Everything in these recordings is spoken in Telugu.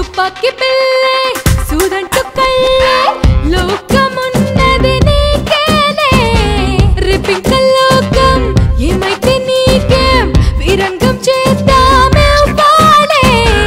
తుపాకి పిల్లే సూదంటు కళ్ళే లోకమున్నది నీకేలే రిపింక లోకం ఏమైతే నీకేం విరంగం చేద్దామే వాడే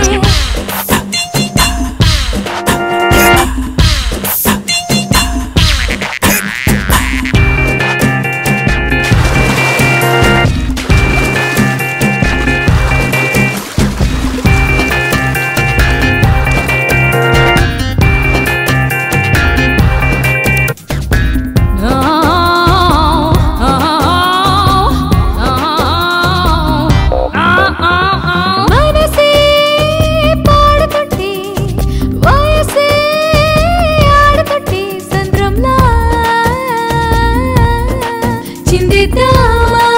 మనసే పాడుతుంటే వయసే ఆడుతుంటే సంద్రంలా చిందిద్దామా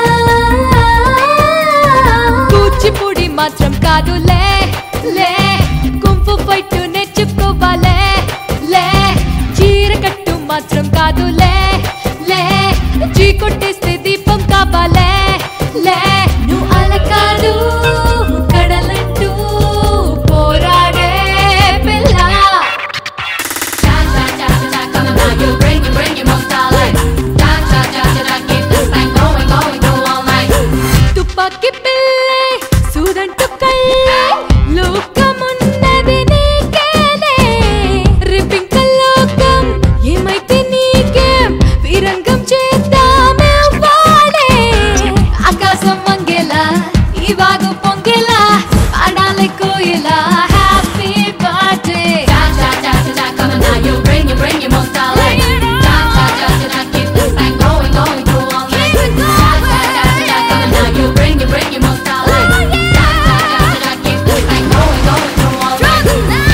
కూచిపూడి మాత్రం కాదులే లే కుంపు పట్టు నేర్చుకోవాలే లే చీర కట్టు మాత్రం కాదులే లే చీ కొట్టేస్తే దీపం కావాలే లే నువ్వు అలా కాదు కడలంటూ పోరాడే పిల్ల Cha cha cha cha cha, come on now, you bring you bring your most talent. Cha cha cha cha cha, keep this thing going going go all night. తుపాకి పిల్లే సూదంటు కళ్ళే లోకమున్నది నీకేలే రిపింక లోకం ఏమైతే నీకేం విరంగం చేద్దామే వాడే ఆకాశం మంగేలా ఈ వాగు పొంగేలా పాడాలి కోయిలా happy birthday Cha cha cha cha cha, come on now, you bring you bring your most talent. Cha cha cha cha cha, keep this thing going going go all night. Cha cha cha cha cha, come on now, you bring you bring your most talent. Cha cha cha cha cha, keep this thing going going go all night.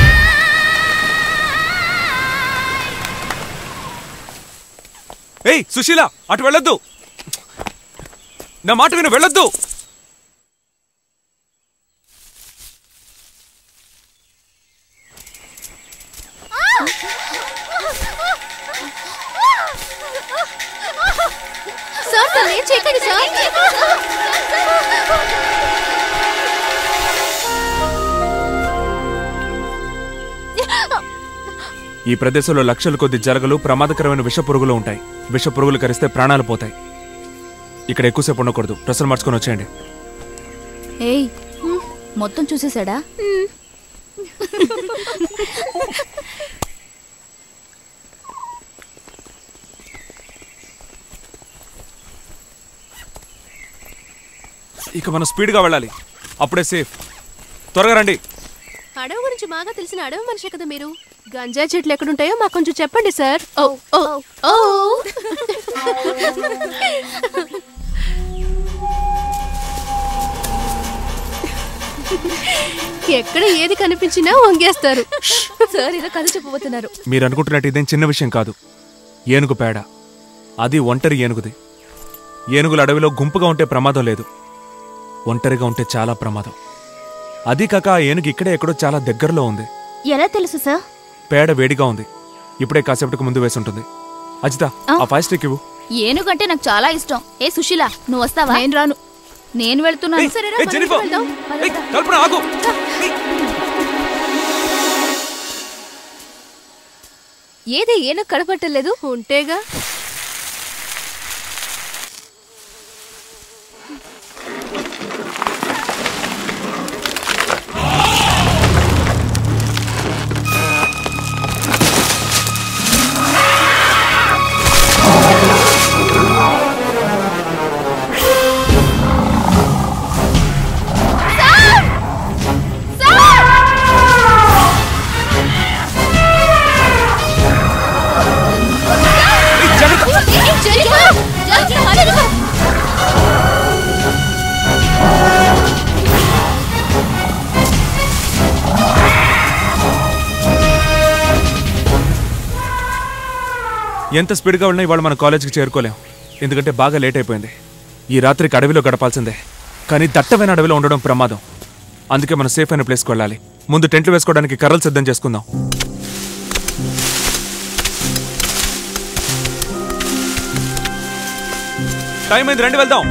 ఏయ్ సుశీల అటు వెళ్ళొద్దు నా మాట విను వెళ్ళొద్దు సార్ తను ఏం చేయకండి సార్ ఈ ప్రదేశంలో లక్షల కొద్ది జరగలు ప్రమాదకరమైన విష పురుగులు ఉంటాయి విష పురుగులు కరిస్తే ప్రాణాలు పోతాయి ఇక్కడ ఎక్కువసేపు ఉండకూడదు డ్రెస్సులు మార్చుకొని వచ్చేయండి ఏయ్ మొత్తం చూసేశాడా ఇక మనం స్పీడ్గా వెళ్ళాలి అప్పుడే సేఫ్ త్వరగా రండి అడవి గురించి బాగా తెలిసిన అడవి మనిషి కదా మీరు గంజా చెట్లు ఎక్కడుంటాయో మాకు కొంచెం చెప్పండి సార్ ఓ ఓ ఓ ఎక్కడ ఏది కనిపించినా వంగేస్తారు సార్ ఏదో కథ చెప్పబోతున్నారు మీరు అనుకుంటున్నట్టు ఇదేం చిన్న విషయం కాదు ఏనుగు పేడ అది ఒంటరి ఏనుగుది ఏనుగుల అడవిలో గుంపుగా ఉంటే ప్రమాదం లేదు ఒంటరిగా ఉంటే చాలా ప్రమాదం అది కాక ఆ ఏనుగు ఇక్కడే ఎక్కడో చాలా దగ్గరలో ఉంది ఎలా తెలుసు సార్ పేడ వేడిగా ఉంది ఇప్పుడే కాసేపటికి ముందు వేసి ఉంటుంది అజిత ఆ ఫైవ్ స్టిక్ ఇవ్వు ఏనుగంటే నాకు చాలా ఇష్టం ఏ సుశీల నువ్వు వస్తావా నేను రాను నేను వెళ్తున్నాను ఏయ్, ఏయ్, జెన్నిఫర్! ఏయ్, కల్పన ఆగు ఏయ్, ఏది ఏను కడపట్టలేదు ఉంటేగా ఏయ్, జాగ్రత్త! ఎంత స్పీడ్గా వెళ్ళినా ఇవాళ మన కాలేజీకి చేరుకోలేం ఎందుకంటే బాగా లేట్ అయిపోయింది ఈ రాత్రికి అడవిలో గడపాల్సిందే కానీ దట్టమైన అడవిలో ఉండడం ప్రమాదం అందుకే మనం సేఫ్ అయిన ప్లేస్కి వెళ్ళాలి ముందు టెంట్లు వేసుకోవడానికి కర్రలు సిద్ధం చేసుకుందాం టైం అయింది రండి వెళ్దాం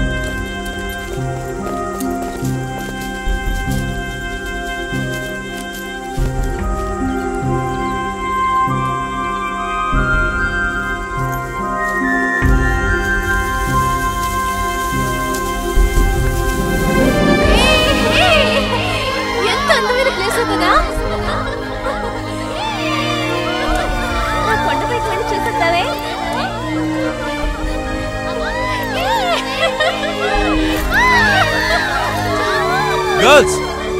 గర్ల్స్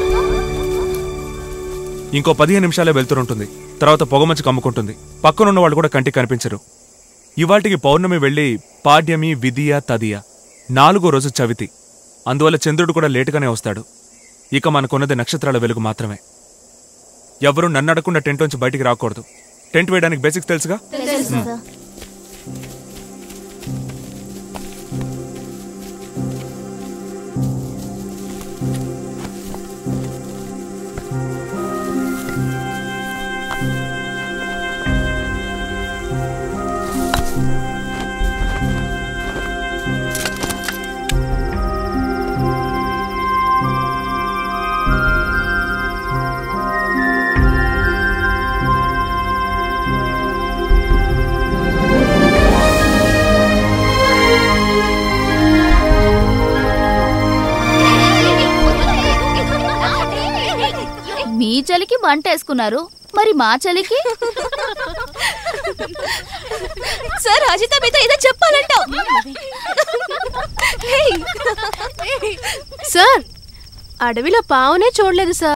ఇంకో పదిహేను నిమిషాలే వెళ్తుంటుంది తర్వాత పొగమంచు కమ్ముకుంటుంది పక్కనున్న వాళ్ళు కూడా కంటికి కనిపించరు ఇవాటికి పౌర్ణమి వెళ్ళి పాడ్యమి విధియ తదియ నాలుగో రోజు చవితి అందువల్ల చంద్రుడు కూడా లేటుగానే వస్తాడు ఇక మనకున్నది నక్షత్రాల వెలుగు మాత్రమే ఎవరూ నన్ను అడగకుండా టెంట్ నుంచి బయటికి రాకూడదు టెంట్ వేయడానికి బేసిక్స్ తెలుసుగా తెలుసు సార్ మీ చలికి మంట వేసుకున్నారు మరి మా చలికి సార్ అజిత మీతో ఏదో చెప్పాలంట సార్ అడవిలో పావునే చూడలేదు సార్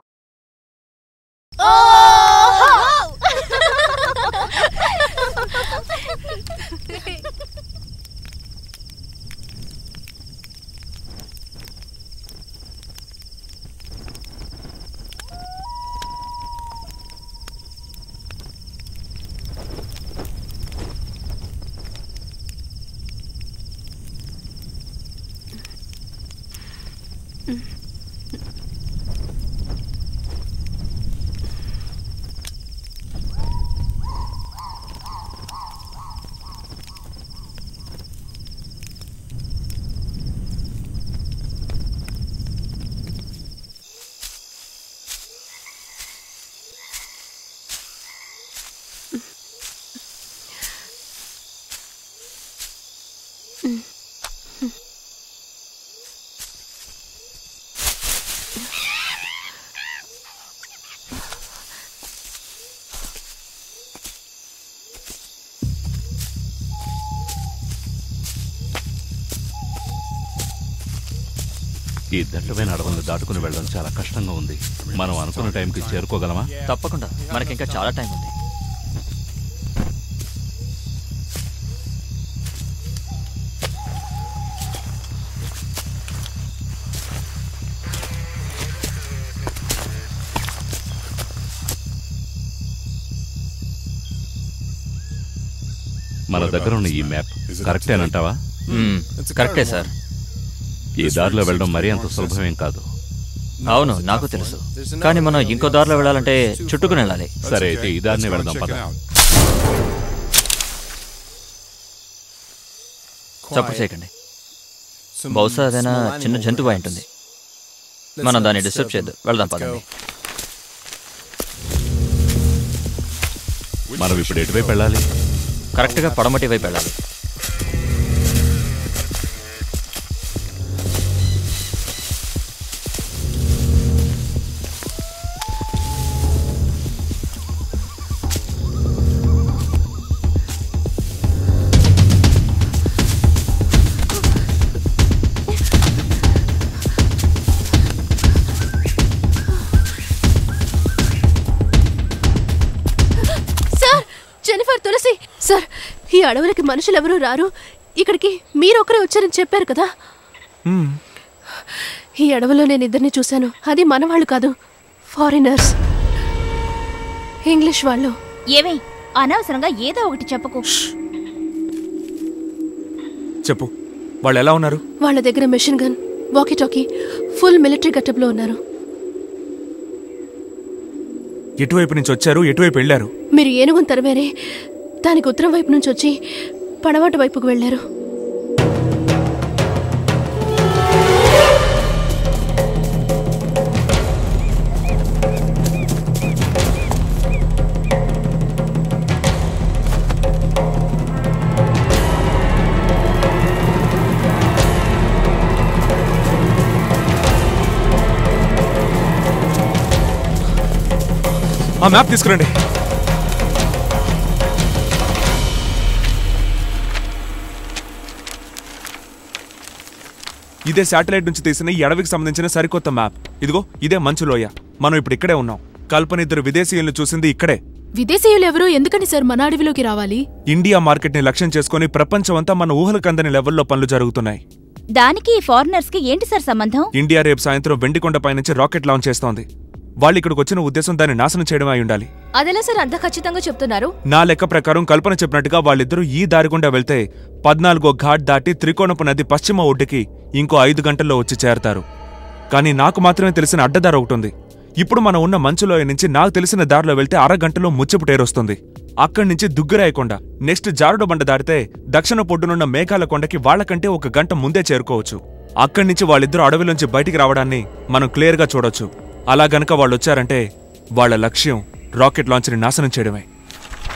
ఈ దట్టమైన అడవులను దాటుకుని వెళ్ళడం చాలా కష్టంగా ఉంది మనం అనుకున్న టైంకి చేరుకోగలమా తప్పకుండా మనకి ఇంకా చాలా టైం ఉంది మన దగ్గర ఉన్న ఈ మ్యాప్ కరెక్టేనంటావా మ్మ్, కరెక్టే సార్ ఈ దారిలో వెళ్ళడం మరీ అంత సులభమేం కాదు అవును నాకు తెలుసు కానీ మనం ఇంకో దారిలో వెళ్ళాలంటే చుట్టుకుని వెళ్ళాలి సరే అయితే ఈ దారిని వెళదాం పద చప్పుడు చేయకండి బహుశా అదైనా చిన్న జంతువు అయి ఉంటుంది మనం దాన్ని డిస్టర్బ్ చేయొద్దు వెళ్దాం పదండి మనం ఇప్పుడు ఎటువైపు వెళ్ళాలి కరెక్ట్గా పడమటి వైపు వెళ్ళాలి సార్ జెనిఫర్ తులసి సార్ ఈ అడవులకి మనుషులు ఎవరూ రారు ఇక్కడికి మీరొకరే వచ్చారని చెప్పారు కదా ఈ అడవిలో నేను ఇద్దరిని చూశాను అది మన వాళ్ళు కాదు ఫారినర్స్ ఇంగ్లీష్ వాళ్ళు ఏమే అనవసరంగా ఏదో ఒకటి చెప్పకు చెప్పు వాళ్ళు ఎలా ఉన్నారు వాళ్ళ దగ్గర machine gun walkie talkie full military గట్టప్లో ఉన్నారు ఎటువైపు నుంచి వచ్చారు ఎటువైపు వెళ్ళారు మీరు ఏనుగును తరిమేరే దానికి ఉత్తరం వైపు నుంచి వచ్చి పడమటి వైపుకు వెళ్ళారు ఆ మ్యాప్ తీసుకురండి ఇదే శాటిలైట్ నుంచి తీసిన ఈ అడవికి సంబంధించిన సరికొత్త మ్యాప్ ఇదిగో ఇదే మంచులోయ మనం ఇప్పుడు ఇక్కడే ఉన్నాం కల్పన ఇద్దరు విదేశీయులను చూసింది ఇక్కడే విదేశీయులు ఎవరు ఎందుకని సార్ మన అడవిలోకి రావాలి ఇండియా మార్కెట్ ని లక్ష్యం చేసుకుని ప్రపంచమంతా మన ఊహలకు అందని లెవెల్లో పనులు జరుగుతున్నాయి దానికి ఈ ఫారినర్స్ కి ఏంటి సార్ సంబంధం ఇండియా రేపు సాయంత్రం వెండికొండ పైనుంచి రాకెట్ లాంచ్ చేస్తోంది వాళ్ళు ఇక్కడికి వచ్చిన ఉద్దేశం దాన్ని నాశనం చేయడం అయి ఉండాలి అదెలా సార్ అంత ఖచ్చితంగా చెప్తున్నారు నా లెక్క ప్రకారం కల్పన చెప్పినట్టుగా వాళ్ళిద్దరూ ఈ దారి గుండా వెళ్తే పద్నాలుగో ఘాట్ దాటి త్రికోణపు నది పశ్చిమ ఒడ్డుకి ఇంకో ఐదు గంటల్లో వచ్చి చేరతారు కానీ నాకు మాత్రమే తెలిసిన అడ్డదారి ఒకటి ఉంది ఇప్పుడు మనం ఉన్న మంచులోయ నుంచి నాకు తెలిసిన దారిలో వెళ్తే అరగంటలో ముచ్చపు టేరొస్తుంది అక్కడి నుంచి దుగ్గరాయకొండ నెక్స్ట్ జారుడు బండ దాటితే దక్షిణ పొడ్డునున్న మేఘాల కొండకి వాళ్ళకంటే ఒక గంట ముందే చేరుకోవచ్చు అక్కడి నుంచి వాళ్ళిద్దరూ అడవిలోంచి బయటికి రావడాన్ని మనం క్లియర్గా చూడొచ్చు అలా గనక వాళ్ళొచ్చారంటే వాళ్ళ లక్ష్యం రాకెట్ లాంచ్ని నాశనం చేయడమే